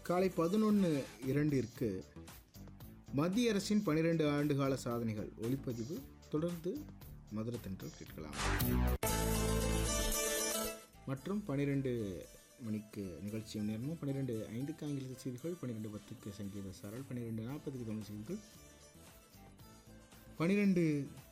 காலை பதினொன்று இரண்டிற்கு மத்திய அரசின் பனிரெண்டு ஆண்டுகால சாதனைகள் ஒளிப்பதிவு தொடர்ந்து மதுரை தென்றல் கேட்கலாம் மற்றும் பன்னிரெண்டு மணிக்கு நிகழ்ச்சி நேரமும் பன்னிரெண்டு ஐந்துக்கு ஆங்கில செய்திகள் பன்னிரெண்டு பத்துக்கு சங்கீத சாரல் பன்னிரெண்டு நாற்பதுக்கு தமிழ் செய்திகள் பன்னிரெண்டு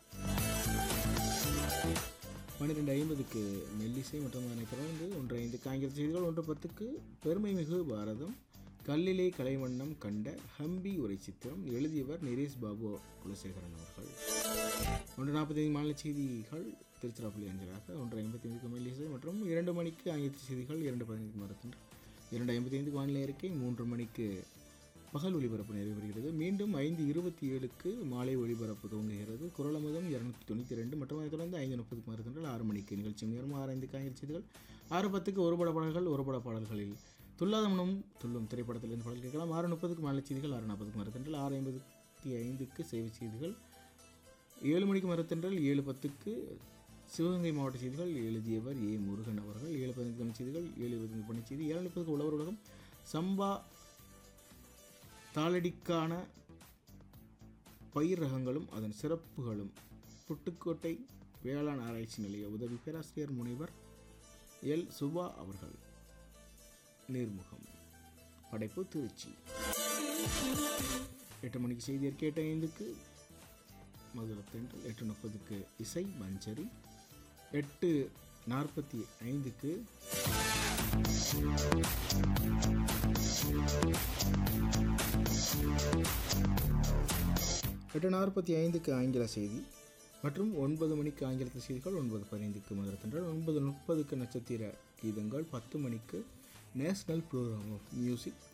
பன்னிரெண்டு ஐம்பதுக்கு மெல்லிசை மற்றும் அதனை தொடர்ந்து ஒன்று ஐந்துக்கு ஆங்கில செய்திகள் ஒன்று பத்துக்கு பெருமை மிகு பாரதம் கல்லிலே கலைவண்ணம் கண்ட ஹம்பி உரை சித்திரம் எழுதியவர் நிரேஷ் பாபு குலசேகரன் அவர்கள் ஒன்று நாற்பத்தைந்து மாநில செய்திகள் திருச்சிராப்பள்ளி அஞ்சலாக ஒன்று ஐம்பத்தி ஐந்துக்கு மெல்லிசை மற்றும் இரண்டு மணிக்கு ஆங்கில செய்திகள் இரண்டு பதினைந்து மரத்தன்று இரண்டு ஐம்பத்தி ஐந்துக்கு வானிலை அறிக்கை மூன்று மணிக்கு பகல் ஒளிபரப்பு நிறைவு பெறுகிறது மீண்டும் ஐந்து இருபத்தி ஏழுக்கு மாலை ஒளிபரப்பு துவங்குகிறது குரலமுதம் இரநூத்தி தொண்ணூற்றி ரெண்டு மற்றும் அதைத் தொடர்ந்து ஐந்து முப்பதுக்கு மறுத்தன்று ஆறு மணிக்கு நிகழ்ச்சி நேரம் ஆறு ஐந்துக்கு ஆங்கில செய்திகள் ஆறு பத்துக்கு ஒரு பட பாடல்கள் ஒரு பட பாடல்களில் துல்லாதமனும் துள்ளும் திரைப்படத்திலிருந்து பாடல் கேட்கலாம் ஆறு முப்பதுக்கு மாநில செய்திகள் ஆறு நாற்பதுக்கு மறுத்தன்று ஆறு ஐம்பத்தி ஐந்துக்கு சேவை செய்திகள் ஏழு மணிக்கு மறுத்தன்றல் ஏழு பத்துக்கு சிவகங்கை மாவட்ட செய்திகள் எழுதியவர் ஏ முருகன் அவர்கள் ஏழு பதினைந்து தமிழ் செய்திகள் ஏழு பதினைந்து பணி செய்தி ஏழு முப்பதுக்கு உழவர் உலகம் சம்பா தாளடிக்கான பயிர் ரகங்களும் அதன் சிறப்புகளும் புட்டுக்கோட்டை வேளாண் ஆராய்ச்சி நிலைய உதவி பேராசிரியர் முனைவர் எல் சுபா அவர்கள் நேர்முகம் படைப்பு திருச்சி எட்டு மணிக்கு செய்தி அறிக்கை எட்டு ஐந்துக்கு மதுரத்தென்று எட்டு முப்பதுக்கு இசை மஞ்சரி எட்டு நாற்பத்தி ஐந்துக்கு எட்டு நாற்பத்தி ஐந்துக்கு ஆங்கில செய்தி மற்றும் ஒன்பது மணிக்கு ஆங்கிலத்தில் செய்திகள் ஒன்பது பதினைந்துக்கு மதுரத்தென்றல் ஒன்பது முப்பதுக்கு நட்சத்திர கீதங்கள் பத்து மணிக்கு national programme of music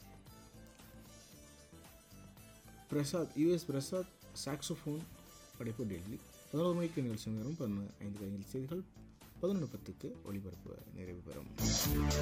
Prasad US Prasad saxophone படைப்பு டெல்லி பதினோரு மணிக்கு நிகழ்ச்சி நேரம் பதினொன்று ஐந்து ஆங்கில செய்திகள் பதினொன்று பத்துக்கு ஒளிபரப்பு நிறைவு பெறும்